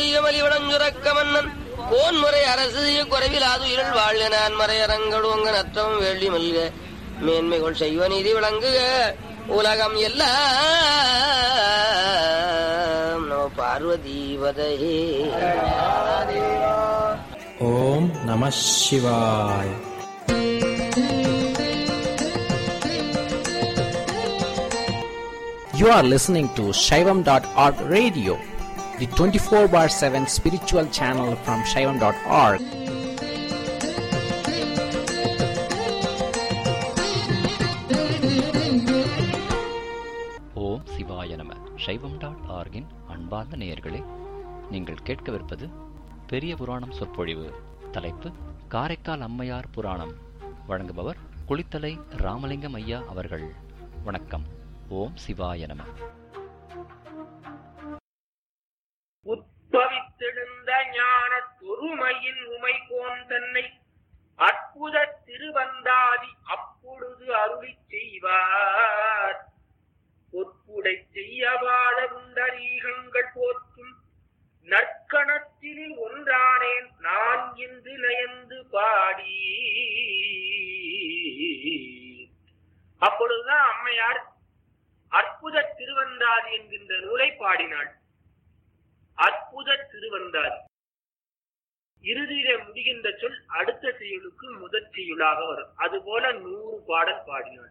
ஈகமலி வளஞ்சுரக்க மன்னன் கோன்முறை அரசு குறைவிலாது இருள் வாழ்க நான் மறையரங்கள் உங்க நத்தம் வேள்வி மல்க மேன்மைகள் செய்வ நீதி விளங்குக உலகம் எல்லாம் நோ பார்வதீவதையே ஓம் நம சிவாய் You are listening to Shaivam.org radio, the 24 bar 7 spiritual channel from Shaivam.org. ஓம் சிவாய நம சைவம் டாட் ஆர்கின் அன்பார்ந்த நேயர்களே நீங்கள் கேட்கவிருப்பது பெரிய புராணம் சொற்பொழிவு தலைப்பு காரைக்கால் அம்மையார் புராணம் வழங்குபவர் குளித்தலை ராமலிங்கம் ஐயா அவர்கள் வணக்கம் ஓம் சிவாய நம உத்பவித்தெழுந்த ஞான தொருமையின் உமை போன் தன்னை அற்புத திருவந்தாதி அப்பொழுது அருளி செய்வார் பொற்புடை செய்யவாத உண்டரீகங்கள் போற்றும் நற்கணத்தினில் ஒன்றானேன் நான் இன்று நயந்து பாடி அப்பொழுதுதான் அம்மையார் அற்புத திருவந்தாதி என்கின்ற நூலை பாடினாள் அற்புத திருவந்தாதி இறுதியிலே முடிகின்ற சொல் அடுத்த செய்யுளுக்கு முதற் செய்யுளாக வரும் அதுபோல நூறு பாடல் பாடினாள்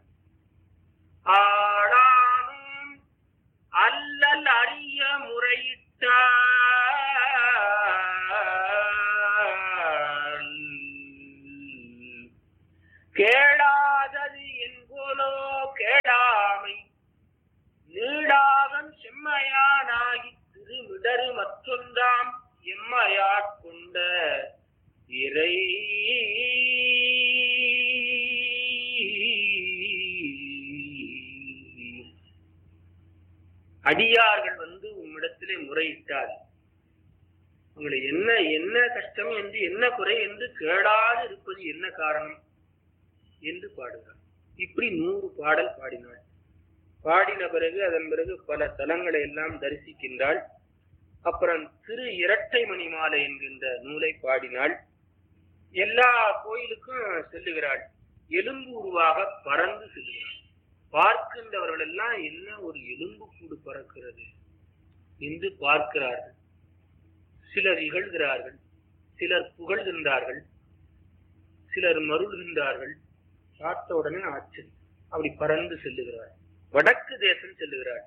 ஆடானும் அல்லல் அறிய முறையிட்டாள் கேளாதது என்போலோ கேளாமை நீடாகம் செம்மையானாகி திருமிடரு மற்றொன்றாம் எம்மையாட் கொண்ட இறை அடியார்கள் வந்து உம்மிடத்திலே முறையிட்டார் உங்களை என்ன என்ன கஷ்டம் என்று என்ன குறை என்று கேளாது இருப்பது என்ன காரணம் என்று பாடுகிறார் இப்படி நூறு பாடல் பாடினாள் பாடின பிறகு அதன் பிறகு பல தலங்களை எல்லாம் தரிசிக்கின்றாள் அப்புறம் திரு இரட்டை மணி மாலை என்கின்ற நூலை பாடினாள் எல்லா கோயிலுக்கும் செல்லுகிறாள் எலும்பு உருவாக பறந்து செல்லுகிறாள் பார்க்கின்றவர்கள் எல்லாம் என்ன ஒரு எலும்பு கூடு பறக்கிறது என்று பார்க்கிறார்கள் சிலர் இகழ்கிறார்கள் சிலர் புகழ்கின்றார்கள் சிலர் மருள்கின்றார்கள் பார்த்த உடனே ஆச்சரியம் அப்படி பறந்து செல்லுகிறார் வடக்கு தேசம் செல்லுகிறார்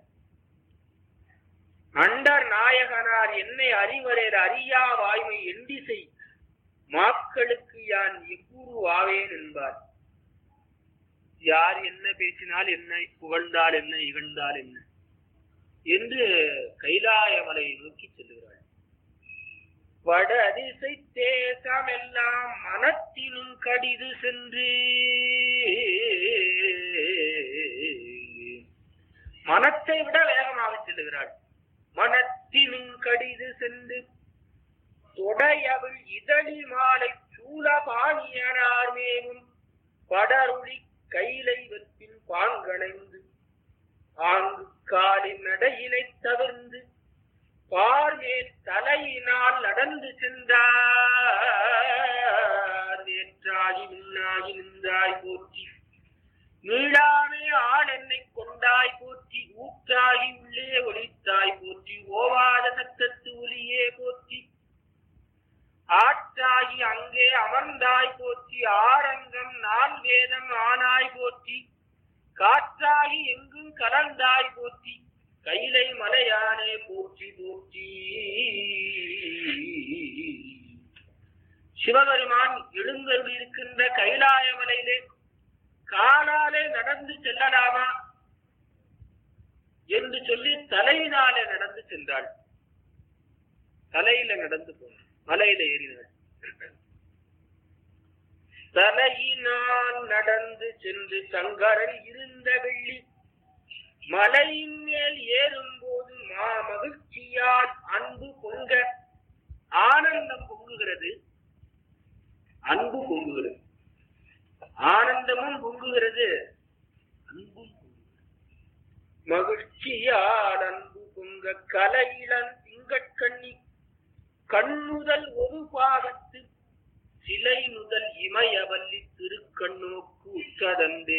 அண்டர் நாயகனார் என்னை அறிவரேர் அறியா வாய்மை எண்டிசை மாக்களுக்கு யான் எக்கூறு ஆவேன் என்பார் யார் என்ன பேசினால் என்ன புகழ்ந்தால் என்ன இகழ்ந்தால் என்ன என்று கைலாயமலை நோக்கி செல்லுகிறாள் வட அதிசை தேசமெல்லாம் மனத்தினும் கடிது சென்று மனத்தை விட வேகமாக செல்லுகிறாள் மனத்தினும் கடிது சென்று தொடையவள் இதழி மாலை சூலபாணியனார் மேலும் படருளி கைலை வெற்பின் பாங்கணைந்து ஆங்கு காலின் நடையினை தவிர்ந்து பார்மேல் தலையினால் நடந்து சென்றார் நேற்றாகி முன்னாகி நின்றாய் போற்றி நீளாமே ஆள் என்னை கொண்டாய் போற்றி ஊற்றாகி உள்ளே ஒளித்தாய் போற்றி ஓவாத சத்தத்து ஒலியே போற்றி ஆற்றாகி அங்கே அமர்ந்தாய் போற்றி ஆரங்கம் நான் வேதம் ஆனாய் போற்றி காற்றாகி எங்கும் கலந்தாய் போற்றி கைலை மலையானே போற்றி போற்றி சிவபெருமான் எழுந்தருள் இருக்கின்ற கைலாய மலையிலே காலாலே நடந்து செல்லலாமா என்று சொல்லி தலையினாலே நடந்து சென்றாள் தலையில நடந்து போனாள் மலையில ஏறினாள் தலையினால் நடந்து சென்று சங்கரன் இருந்த வெள்ளி மலையின் மேல் ஏறும்போது மா மகிழ்ச்சியால் அன்பு பொங்க ஆனந்தம் பொங்குகிறது அன்பு பொங்குகிறது ஆனந்தமும் பொங்குகிறது அன்பும் பொங்குகிறது மகிழ்ச்சியால் அன்பு பொங்க கலையிலன் திங்கட்கண்ணி கண்ணுதல் ஒரு பாகத்து சிலை முதல் இமயவல்லி திருக்கண்ணோக்கு உற்றதந்தே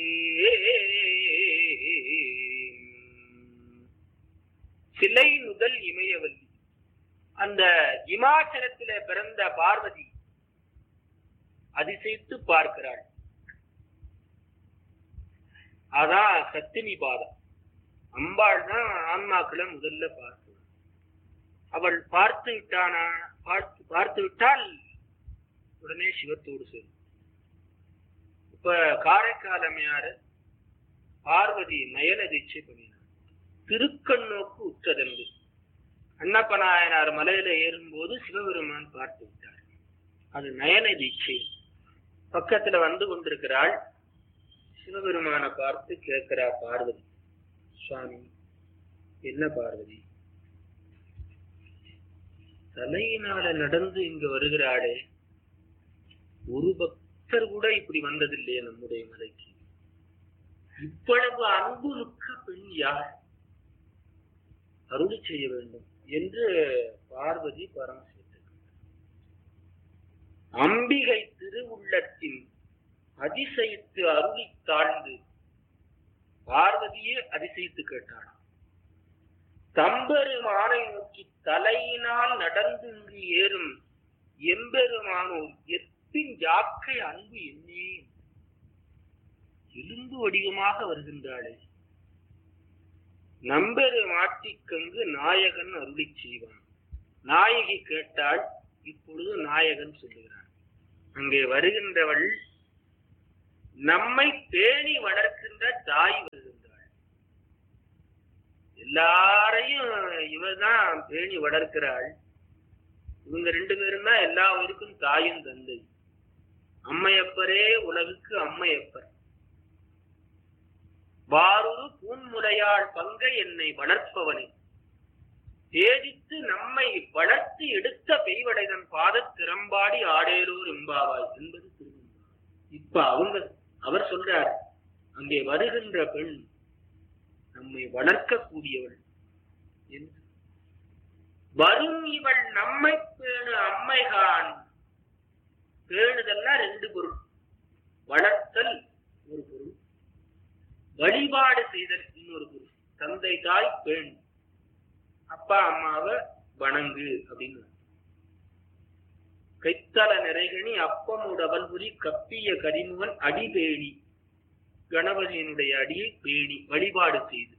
சிலை முதல் இமயவல்லி அந்த இமாச்சலத்திலே பிறந்த பார்வதி அதிசயித்து பார்க்கிறாள் அதான் சத்தினி பாதம் அம்பாள் தான் ஆன்மாக்களை முதல்ல பார்த்து அவள் பார்த்து விட்டானா பார்த்து பார்த்து விட்டால் உடனே சிவத்தோடு சேரும் இப்ப காரைக்கால் அம்மையாரு பார்வதி நயன தீட்சை பண்ணினார் திருக்கண்ணோக்கு உற்றதென்று அண்ணப்ப நாயனார் மலையில ஏறும்போது சிவபெருமான் பார்த்து விட்டார் அது நயன தீட்சை பக்கத்துல வந்து கொண்டிருக்கிறாள் சிவபெருமான பார்த்து கேட்கிறா பார்வதி சுவாமி என்ன பார்வதி தலையினால நடந்து இங்க வருகிறாளே ஒரு பக்தர் கூட இப்படி வந்ததில்லையே நம்முடைய மலைக்கு இவ்வளவு அன்பு மிக்க பெண் யார் அருளி செய்ய வேண்டும் என்று பார்வதி பரமசிவத்தை அம்பிகை திருவுள்ளத்தின் அதிசயித்து அருளி தாழ்ந்து பார்வதியே அதிசயித்து கேட்டாளாம் தம்பெருமானை நோக்கி தலையினால் நடந்து இங்கு ஏறும் எம்பெருமானோர் எத்தின் யாக்கை அன்பு என்னே எலும்பு வடிவமாக வருகின்றாளே நம்பெரு மாட்டிக்கங்கு நாயகன் அருளி செய்வான் நாயகி கேட்டால் இப்பொழுது நாயகன் சொல்லுகிறான் அங்கே வருகின்றவள் நம்மை பேணி வளர்க்கின்ற தாய் வருகின்றாள் எல்லாரையும் இவதான் பேணி வளர்க்கிறாள் இவங்க ரெண்டு பேரும் தான் எல்லா உயிருக்கும் தாயும் தந்தை அம்மையப்பரே உலகுக்கு அம்மையப்பர் வாரொரு பூன்முலையாள் பங்க என்னை வளர்ப்பவனே தேதித்து நம்மை வளர்த்து எடுத்த பெய்வடைதன் பாத திறம்பாடி ஆடேலூர் எம்பாவாய் என்பது திருவள்ளுவர் இப்ப அவங்க அவர் சொல்றார் அங்கே வருகின்ற பெண் நம்மை வளர்க்கக்கூடியவள் என்று வரும் இவள் நம்மை பேணு அம்மைகான் பேணுதல்னா ரெண்டு பொருள் வளர்த்தல் ஒரு பொருள் வழிபாடு செய்தல் இன்னொரு பொருள் தந்தை தாய் பெண் அப்பா அம்மாவை வணங்கு அப்படின்னு கைத்தல நிறைகணி அப்பமுடவல் புரி கப்பிய கரிமுகன் அடிபேணி கணபதியினுடைய அடியை பேணி வழிபாடு செய்து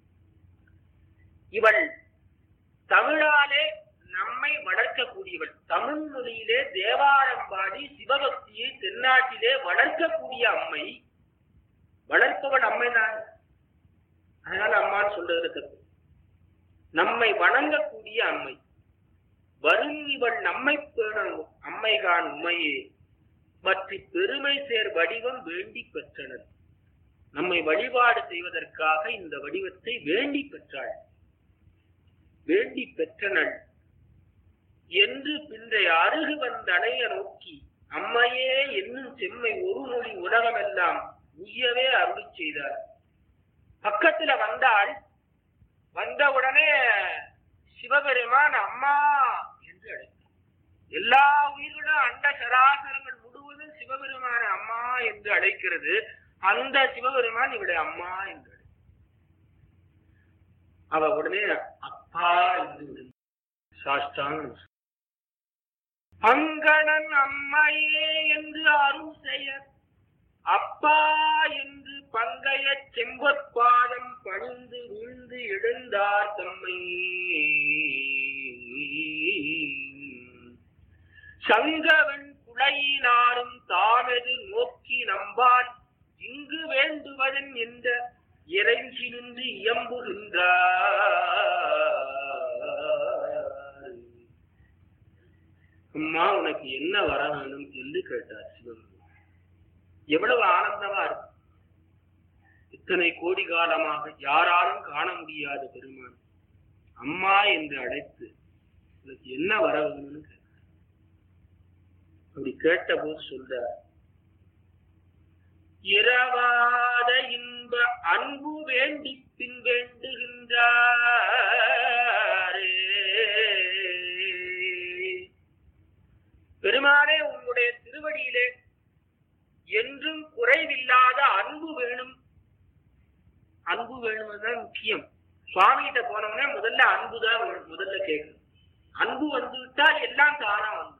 இவள் தமிழாலே நம்மை வளர்க்கக்கூடியவள் தமிழ் மொழியிலே தேவாரம் பாடி சிவபக்தியை தென்னாட்டிலே வளர்க்கக்கூடிய அம்மை வளர்ப்பவள் அம்மை தான் அதனால அம்மான்னு சொல்றது தப்பு நம்மை வணங்கக்கூடிய அம்மை வரும் இவள் நம்மை பேணும் அம்மைகான் உமையே பற்றி பெருமை சேர் வடிவம் வேண்டி பெற்றனர் நம்மை வழிபாடு செய்வதற்காக இந்த வடிவத்தை வேண்டி பெற்றாள் வேண்டி பெற்றனள் என்று பின்றைய அருகு வந்தடைய நோக்கி அம்மையே என்னும் செம்மை ஒரு மொழி உலகமெல்லாம் உய்யவே அருளி செய்தார் பக்கத்துல வந்தாள் வந்தவுடனே சிவபெருமான் அம்மா என்று அழைத்தார் எல்லா உயிர்களும் அண்ட சராசரங்கள் முழுவதும் சிவபெருமான அம்மா என்று அழைக்கிறது அந்த சிவபெருமான் இவளை அம்மா என்று அழைத்தார். அவ உடனே அப்பா என்று விழுந்தாள். சாஷ்டாங்க அங்கணன் அம்மையே என்று அருள் செய்ய அப்பா என்று பங்கைய செம்பற்பாதம் பணிந்து விழுந்து எழுந்தார் தம்மை சங்கவன் குடையினாரும் தாமெது நோக்கி நம்பான் இங்கு வேண்டுவதன் என்ற இறைஞ்சி நின்று இயம்புகின்றார் அம்மா உனக்கு என்ன வர வேணும் என்று கேட்டார் சிவபெருமான் எவ்வளவு ஆனந்தமா இருக்கு இத்தனை கோடி காலமாக யாராலும் காண முடியாத பெருமான் அம்மா என்று அழைத்து உனக்கு என்ன வர வேணும்னு கேட்டார் அப்படி கேட்ட போது சொல்றார் இரவாத இன்ப அன்பு வேண்டி பின் வேண்டுகின்றாரே திருவடியிலே என்றும் குறைவில்லாத அன்பு வேணும் அன்பு வேணும்தான் முக்கியம் சுவாமிகிட்ட போனோம்னா முதல்ல அன்பு தான் வேணும். முதல்ல கேட்கணும் அன்பு வந்து விட்டால் எல்லாம் தானா வந்து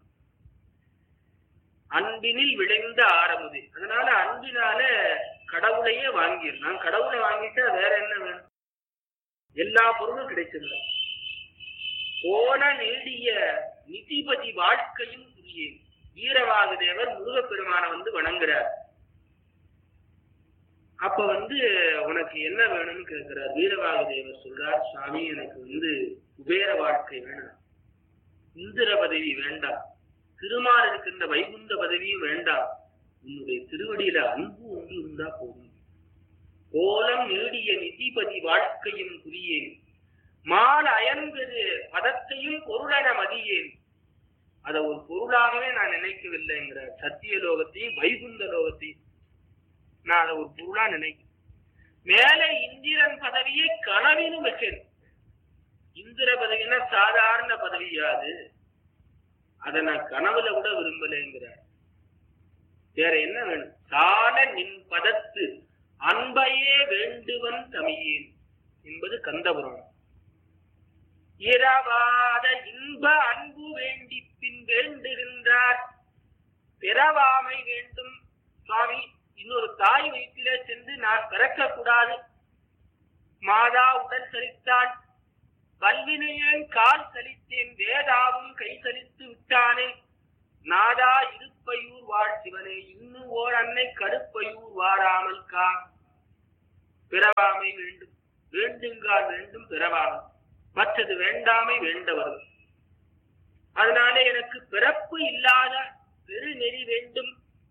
அன்பினில் விளைந்த ஆரம்பது அதனால அன்பினால கடவுளையே வாங்கிடலாம் கடவுளை வாங்கிட்டா வேற என்ன வேணும் எல்லா பொருளும் கிடைச்சிடலாம் போன நீடிய நிதிபதி வாழ்க்கையும் புரியே வீரவாக தேவர் முருகப்பெருமானை வந்து வணங்குறார் அப்ப வந்து உனக்கு என்ன வேணும்னு கேட்கிறார் வீரவாக தேவர் சொல்றார் சுவாமி எனக்கு வந்து குபேர வாழ்க்கை வேணாம் இந்திர பதவி வேண்டாம் திருமால் இருக்கின்ற வைகுந்த பதவியும் வேண்டாம் உன்னுடைய திருவடியில அன்பு ஒன்று இருந்தா போதும் கோலம் நீடிய நிதிபதி வாழ்க்கையும் புரியேன் மால் அயன்பெரு பதத்தையும் பொருளென மதியேன் அத ஒரு பொருளாகவே நான் நினைக்கவில்லைங்கிறார் சத்திய லோகத்தையும் வைகுந்த லோகத்தையும் நான் அதை ஒரு பொருளா நினைக்கிறேன் மேலே இந்திரன் பதவியை கனவிலும் வைக்கிறேன் இந்திர பதவினா சாதாரண பதவியாது அதை நான் கனவுல கூட விரும்பலைங்கிறார் வேற என்ன வேணும் சால நின் பதத்து அன்பையே வேண்டுவன் தமியேன் என்பது கந்தபுராணம் இரவாத இன்ப அன்பு வேண்டி பின் வேண்டுகின்றார் பிறவாமை வேண்டும் சுவாமி இன்னொரு தாய் வயிற்றிலே சென்று நான் பிறக்க கூடாது மாதா உடல் சரித்தான் வல்வினையேன் கால் சலித்தேன் வேதாவும் கை சலித்து விட்டானே நாதா இருப்பையூர் வாழ் சிவனே இன்னும் ஓர் அன்னை கருப்பையூர் வாராமல் கா பிறவாமை வேண்டும் வேண்டுங்கால் வேண்டும் பிறவாமை மற்றது வேண்டாமை வேண்டவர்கள் அதனால எனக்கு பிறப்பு இல்லாத பெருநெறி வேண்டும்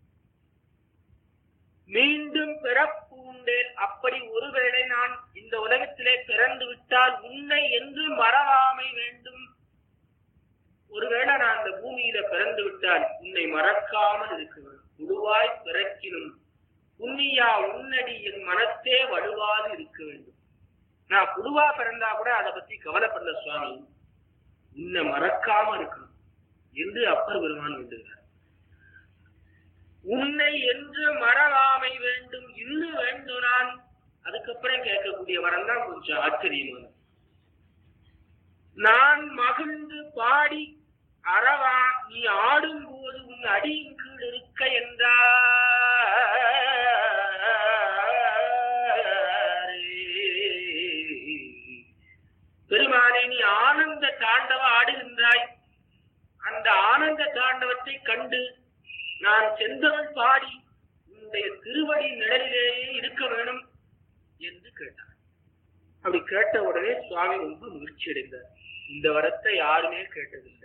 மீண்டும் பிறப்பு உண்டேன் அப்படி ஒருவேளை நான் இந்த உலகத்திலே பிறந்து விட்டால் உன்னை என்று மறவாமை வேண்டும் ஒருவேளை நான் அந்த பூமியில பிறந்து விட்டால் உன்னை மறக்காமல் இருக்க வேண்டும் உருவாய் பிறக்கினும் புண்ணியா உன்னடி என் மனத்தே வலுவாது இருக்க வேண்டும் நான் புதுவா பிறந்தா கூட அதை பத்தி கவலைப்படல சுவாமி உன்னை மறக்காம இருக்கணும் என்று அப்பர் பெருமான் வேண்டுகிறார் உன்னை என்று மறவாமை வேண்டும் இன்னும் வேண்டும் நான் அதுக்கப்புறம் கேட்கக்கூடிய வரம் தான் கொஞ்சம் ஆச்சரியமான நான் மகிழ்ந்து பாடி அறவா நீ ஆடும் போது உன் அடியின் கீழ் இருக்க என்றாரே பெருமானே நீ ஆனந்த தாண்டவ ஆடுகின்றாய் அந்த ஆனந்த தாண்டவத்தை கண்டு நான் செந்தமிழ் பாடி உன்னுடைய திருவடி நிழலிலேயே இருக்க வேணும் என்று கேட்டார் அப்படி கேட்ட உடனே சுவாமி ரொம்ப மகிழ்ச்சி அடைந்தார் இந்த வரத்தை யாருமே கேட்டதில்லை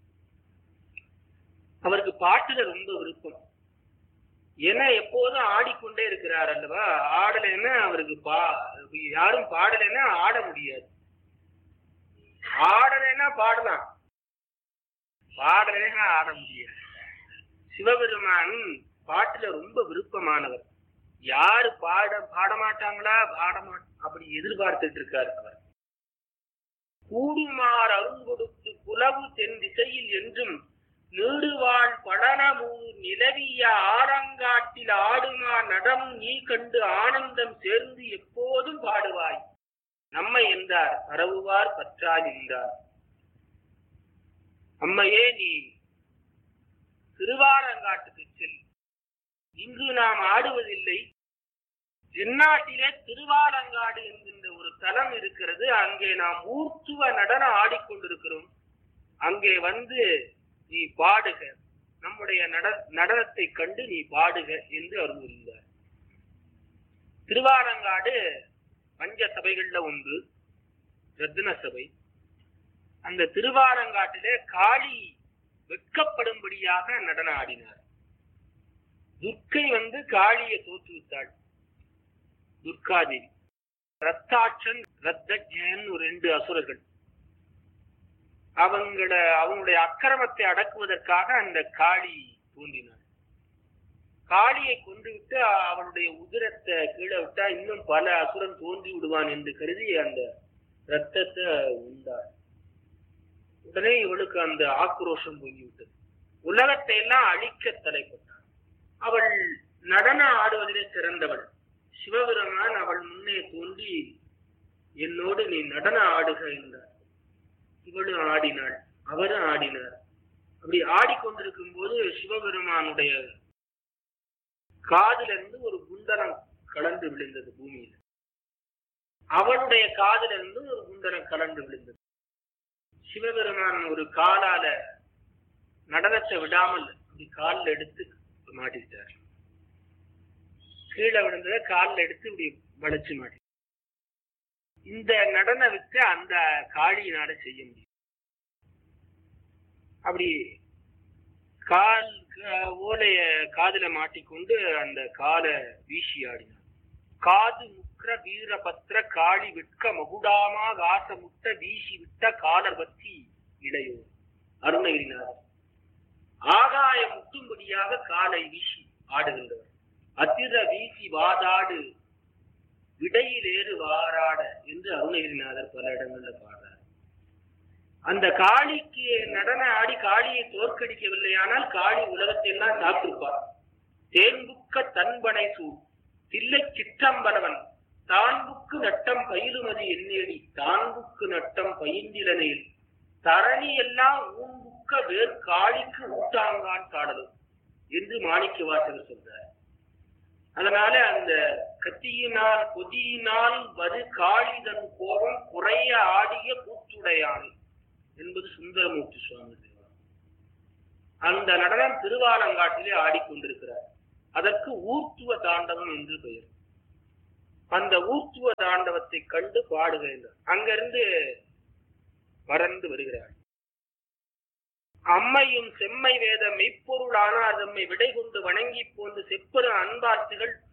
அவருக்கு பாட்டுல ரொம்ப விருப்பம் ஏன்னா எப்போதும் ஆடிக்கொண்டே இருக்கிறார் அல்லவா ஆடலைன்னா அவருக்கு பா யாரும் பாடலைன்னா ஆட முடியாது ஆடலைன்னா பாடலாம் பாடலைன்னா ஆட முடியாது சிவபெருமான் பாட்டுல ரொம்ப விருப்பமானவர் யாரு பாட பாட மாட்டாங்களா பாட மாட் அப்படி எதிர்பார்த்துட்டு இருக்காரு அவர் கூடுமார் அருங்கொடுத்து குலவு தென் திசையில் என்றும் நீடுவாள் படனமூர் நிலவிய ஆரங்காட்டில் ஆடுமா நடம் நீ கண்டு ஆனந்தம் சேர்ந்து எப்போதும் பாடுவாய் நம்மை என்றார் பரவுவார் பற்றால் என்றார் அம்மையே நீ திருவாரங்காட்டுக்கு செல் இங்கு நாம் ஆடுவதில்லை தென்னாட்டிலே திருவாலங்காடு என்கின்ற ஒரு தலம் இருக்கிறது அங்கே நாம் ஊர்த்துவ நடனம் ஆடிக்கொண்டிருக்கிறோம் அங்கே வந்து நீ பாடுக நம்முடைய நட நடனத்தை கண்டு நீ பாடுக என்று அருள்ந்தார் திருவாலங்காடு பஞ்ச சபைகள்ல ஒன்று ரத்தின சபை அந்த திருவாலங்காட்டிலே காளி வெட்கப்படும்படியாக நடனம் ஆடினார் துர்க்கை வந்து காளியை தோற்றுவித்தாள் துர்காதேவி ரத்தாட்சன் ரத்தஜன் ஒரு ரெண்டு அசுரர்கள் அவங்கள அவங்களுடைய அக்கிரமத்தை அடக்குவதற்காக அந்த காளி தோன்றினார் காளியை கொண்டு விட்டு அவளுடைய உதிரத்தை கீழே விட்டா இன்னும் பல அசுரன் தோன்றி விடுவான் என்று கருதி அந்த ரத்தத்தை உண்டார் உடனே இவளுக்கு அந்த ஆக்ரோஷம் பொங்கிவிட்டது உலகத்தை எல்லாம் அழிக்க தலைப்பட்டார் அவள் நடன ஆடுவதிலே சிறந்தவள் சிவபெருமான் அவள் முன்னே தோன்றி என்னோடு நீ நடன ஆடுக என்றார் இவளும் ஆடினாள் அவரும் ஆடினார் அப்படி ஆடிக்கொண்டிருக்கும் போது சிவபெருமானுடைய காதிலிருந்து ஒரு குண்டலம் கலந்து விழுந்தது பூமியில அவளுடைய காதிலிருந்து ஒரு குண்டலம் கலந்து விழுந்தது சிவபெருமான் ஒரு காலால நடனத்தை விடாமல் அப்படி காலில் எடுத்து மாட்டிட்டார் கீழே விழுந்ததை காலில் எடுத்து இப்படி வளைச்சு மாட்டி இந்த நடன வித்தை அந்த காளியினால செய்ய முடியும் அப்படி கால் அஹ், ஓலைய காதுல மாட்டிக்கொண்டு அந்த காலை வீசி ஆடினார் காது முக்ர வீரபத்ர காளி விற்க மகுடாமா காச முட்ட வீசி விட்ட காலர் பத்தி இடையோர் அருணகிரிநாதர் ஆகாய முட்டும்படியாக காலை வீசி ஆடுகின்றவர் அதிர வீசி வாதாடு விடையிலேறு வாராட என்று அருணகிரிநாதர் பல இடங்கள்ல பாடுறார் அந்த காளிக்கு நடன ஆடி காளியை தோற்கடிக்கவில்லையானால் காளி உலகத்தை எல்லாம் சாப்பிட்டிருப்பார் தேன்புக்க தன்பனை சூழ் தில்லை சிற்றம்பலவன் தான்புக்கு நட்டம் பயிலுமதி என்னேடி தான்புக்கு நட்டம் பயின்றிலனையில் தரணி எல்லாம் ஊன்புக்க வேர் காளிக்கு ஊட்டாங்கான் காடலும் என்று மாணிக்க வாசகர் சொல்றார் அதனால அந்த கத்தியினால் கொதியினால் வது காளிதன் கோபம் குறைய ஆடிய கூத்துடையானை என்பது சுந்தரமூர்த்தி சுவாமி தேவாரம். அந்த நடனம் திருவாலங்காட்டிலே ஆடிக்கொண்டிருக்கிறார் அதற்கு ஊர்த்துவ தாண்டவம் என்று பெயர் அந்த ஊர்த்துவ தாண்டவத்தை கண்டு பாடுகின்றார் அங்கிருந்து பறந்து வருகிறார் அம்மையும் செம்மை வேத மெய்ப்பொருளான அதம்மை விடை கொண்டு வணங்கி போந்து செப்பெரு அன்பார்த்துகள்